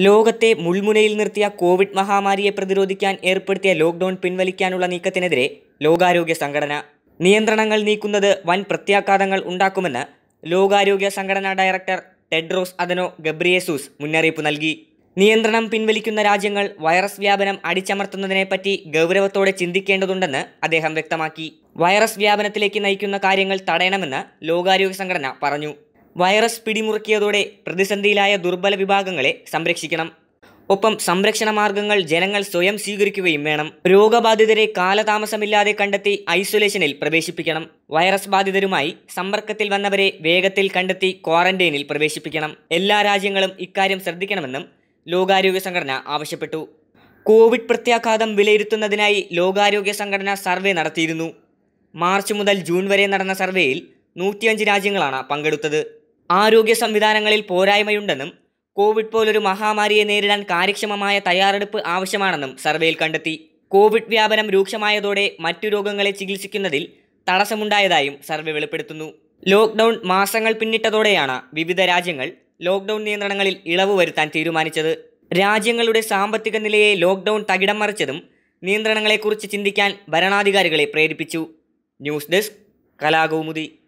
ലോകത്തെ മുൾമുനയിൽ നിർത്തിയ കോവിഡ് മഹാമാരിയെ പ്രതിരോധിക്കാൻ ഏർപ്പെടുത്തിയ ലോക്ക്ഡൌൺ പിൻവലിക്കാനുള്ള നീക്കത്തിനെതിരെ ലോകാരോഗ്യ സംഘടന നിയന്ത്രണങ്ങൾ നീക്കുന്നത് വൻ പ്രത്യാഘാതങ്ങൾ ഉണ്ടാക്കുമെന്ന് ലോകാരോഗ്യ സംഘടനാ ഡയറക്ടർ ടെഡ്രോസ് അദനോ ഗബ്രിയേസൂസ് മുന്നറിയിപ്പ് നൽകി നിയന്ത്രണം പിൻവലിക്കുന്ന രാജ്യങ്ങൾ വൈറസ് വ്യാപനം അടിച്ചമർത്തുന്നതിനെപ്പറ്റി ഗൗരവത്തോടെ ചിന്തിക്കേണ്ടതുണ്ടെന്ന് അദ്ദേഹം വ്യക്തമാക്കി വൈറസ് വ്യാപനത്തിലേക്ക് നയിക്കുന്ന കാര്യങ്ങൾ തടയണമെന്ന് ലോകാരോഗ്യ സംഘടന പറഞ്ഞു വൈറസ് പിടിമുറുക്കിയതോടെ പ്രതിസന്ധിയിലായ ദുർബല വിഭാഗങ്ങളെ സംരക്ഷിക്കണം ഒപ്പം സംരക്ഷണ മാർഗങ്ങൾ ജനങ്ങൾ സ്വയം സ്വീകരിക്കുകയും വേണം രോഗബാധിതരെ കാലതാമസമില്ലാതെ കണ്ടെത്തി ഐസൊലേഷനിൽ പ്രവേശിപ്പിക്കണം വൈറസ് ബാധിതരുമായി സമ്പർക്കത്തിൽ വന്നവരെ വേഗത്തിൽ കണ്ടെത്തി ക്വാറന്റൈനിൽ പ്രവേശിപ്പിക്കണം എല്ലാ രാജ്യങ്ങളും ഇക്കാര്യം ശ്രദ്ധിക്കണമെന്നും ലോകാരോഗ്യ സംഘടന ആവശ്യപ്പെട്ടു കോവിഡ് പ്രത്യാഘാതം വിലയിരുത്തുന്നതിനായി ലോകാരോഗ്യ സംഘടന സർവേ നടത്തിയിരുന്നു മാർച്ച് മുതൽ ജൂൺ വരെ നടന്ന സർവേയിൽ നൂറ്റിയഞ്ച് രാജ്യങ്ങളാണ് പങ്കെടുത്തത് ആരോഗ്യ സംവിധാനങ്ങളിൽ പോരായ്മയുണ്ടെന്നും കോവിഡ് പോലൊരു മഹാമാരിയെ നേരിടാൻ കാര്യക്ഷമമായ തയ്യാറെടുപ്പ് ആവശ്യമാണെന്നും സർവേയിൽ കണ്ടെത്തി കോവിഡ് വ്യാപനം രൂക്ഷമായതോടെ മറ്റു രോഗങ്ങളെ ചികിത്സിക്കുന്നതിൽ തടസ്സമുണ്ടായതായും സർവേ വെളിപ്പെടുത്തുന്നു ലോക്ക്ഡൌൺ മാസങ്ങൾ പിന്നിട്ടതോടെയാണ് വിവിധ രാജ്യങ്ങൾ ലോക്ക്ഡൌൺ നിയന്ത്രണങ്ങളിൽ ഇളവ് വരുത്താൻ തീരുമാനിച്ചത് രാജ്യങ്ങളുടെ സാമ്പത്തിക നിലയെ ലോക്ക്ഡൌൺ തകിടം മറിച്ചതും നിയന്ത്രണങ്ങളെക്കുറിച്ച് ചിന്തിക്കാൻ ഭരണാധികാരികളെ പ്രേരിപ്പിച്ചു ന്യൂസ് ഡെസ്ക് കലാകൗമുദി